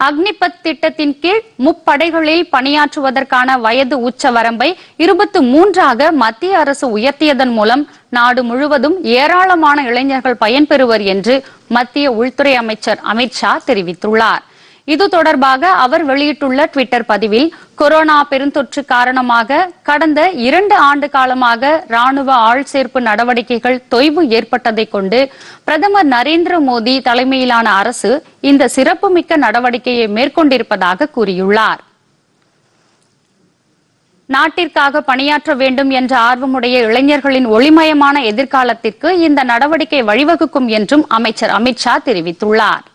அக்னிபத் திட்டத்தின் கீழ் முப்படைகளில் பணியாற்றுவதற்கான வயது உச்ச வரம்பை இருபத்து மூன்றாக மத்திய அரசு உயர்த்தியதன் மூலம் நாடு முழுவதும் ஏராளமான இளைஞர்கள் பயன்பெறுவர் என்று மத்திய உள்துறை அமைச்சர் அமித்ஷா தெரிவித்துள்ளார் இது தொடர்பாக அவர் வெளியிட்டுள்ள ட்விட்டர் பதிவில் கொரோனா பெருந்தொற்று காரணமாக கடந்த இரண்டு ஆண்டு காலமாக ராணுவ ஆள் சேர்ப்பு நடவடிக்கைகள் தொய்வு ஏற்பட்டதை கொண்டு பிரதமர் நரேந்திர மோடி தலைமையிலான அரசு இந்த சிறப்புமிக்க நடவடிக்கையை மேற்கொண்டிருப்பதாக கூறியுள்ளார் நாட்டிற்காக பணியாற்ற வேண்டும் என்ற ஆர்வமுடைய இளைஞர்களின் ஒளிமயமான எதிர்காலத்திற்கு இந்த நடவடிக்கை வழிவகுக்கும் என்றும் அமைச்சர் அமித்ஷா தெரிவித்துள்ளார்